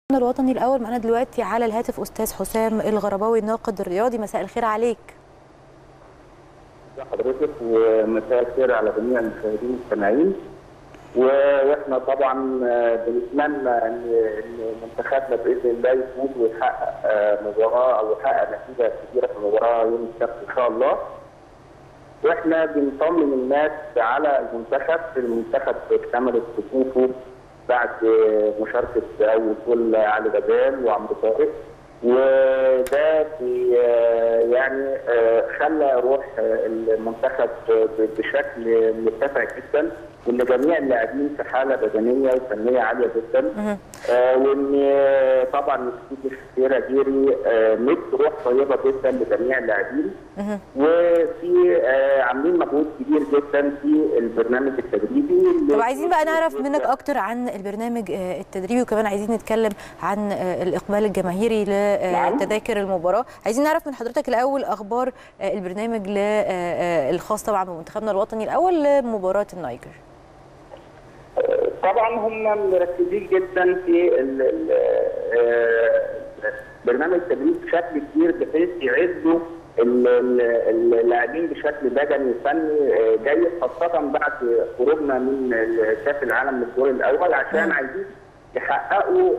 الوطني الاول معانا دلوقتي على الهاتف استاذ حسام الغرباوي الناقد الرياضي مساء الخير عليك حضرتك ومساء الخير على جميع المشاهدين المستمعين واحنا طبعا بنتمنى ان منتخبنا باذن الله يفوز ويحقق مباراه او يحقق نتيجه كبيره في المباراه يوم السبت ان شاء الله واحنا بنطمن الناس على المنتخب المنتخب اكتملت صفوفه بعد مشاركه او وصول علي جبال وعمرو طارق وده يعني خلى روح المنتخب بشكل مرتفع جدا وان جميع اللاعبين في حاله بدنيه وفنيه عاليه جدا وان طبعا نتيجه الشخيره جيري مد روح طيبه جدا لجميع اللاعبين وفي عاملين مجهود كبير جدا في البرنامج التدريبي طب عايزين بقى نعرف منك اكتر عن البرنامج التدريبي وكمان عايزين نتكلم عن الاقبال الجماهيري لتذاكر المباراه عايزين نعرف من حضرتك الاول اخبار البرنامج الخاص طبعا بمنتخبنا الوطني الاول لمباراه النيجر طبعا هم مركزين جدا في برنامج التدريب بشكل كبير بحيث يعدوا اللاعبين بشكل بدني وفني جيد خاصه بعد خروجنا من كاس العالم للدور الاول عشان عايزين يحققوا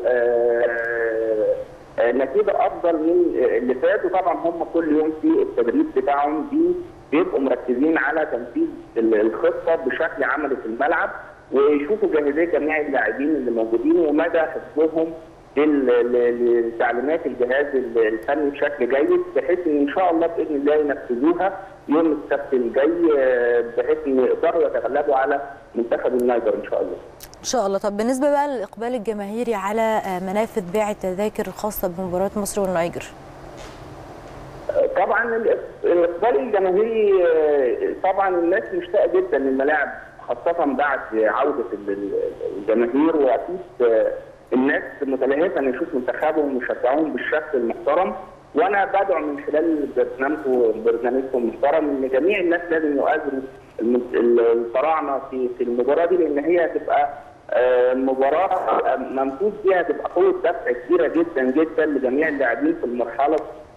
نتيجه افضل من اللي فات وطبعا هم كل يوم في التدريب بتاعهم دي بيبقوا مركزين على تنفيذ الخطه بشكل عملي في الملعب ويشوفوا جاهزيه جميع اللاعبين اللي موجودين ومدى حفظهم لتعليمات الجهاز الفني بشكل جيد بحيث ان ان شاء الله باذن الله ينفذوها يوم السبت الجاي بحيث ان يقدروا يتغلبوا على منتخب النيجر ان شاء الله. ان شاء الله طب بالنسبه بقى للاقبال الجماهيري على منافذ بيع التذاكر الخاصه بمباراه مصر والنيجر. طبعا الاقبال الجماهيري طبعا الناس مشتاقه جدا للملاعب خاصه بعد عوده الجماهير واكيد الناس متلهفه ان يشوف منتخبهم ويشجعوهم بالشكل المحترم وانا بدعو من خلال برنامجكم برنامجكم المحترم ان جميع الناس لازم يؤازروا الفراعنه في في المباراه دي لان هي هتبقى مباراه ممفوز بيها هتبقى قوه دفع كبيره جدا جدا لجميع اللاعبين في المرحله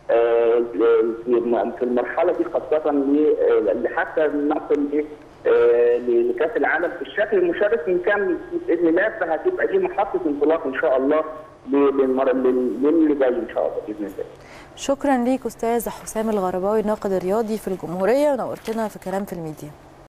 في المرحله دي خاصه لحتى نصل لكاس العالم في الشكل المشرف نكمل باذن الله فهتبقى دي محطه انطلاق ان شاء الله للي جاي ان شاء الله باذن الله. شكرا ليك استاذ حسام الغرباوي الناقد الرياضي في الجمهوريه ونورتنا في كلام في الميديا.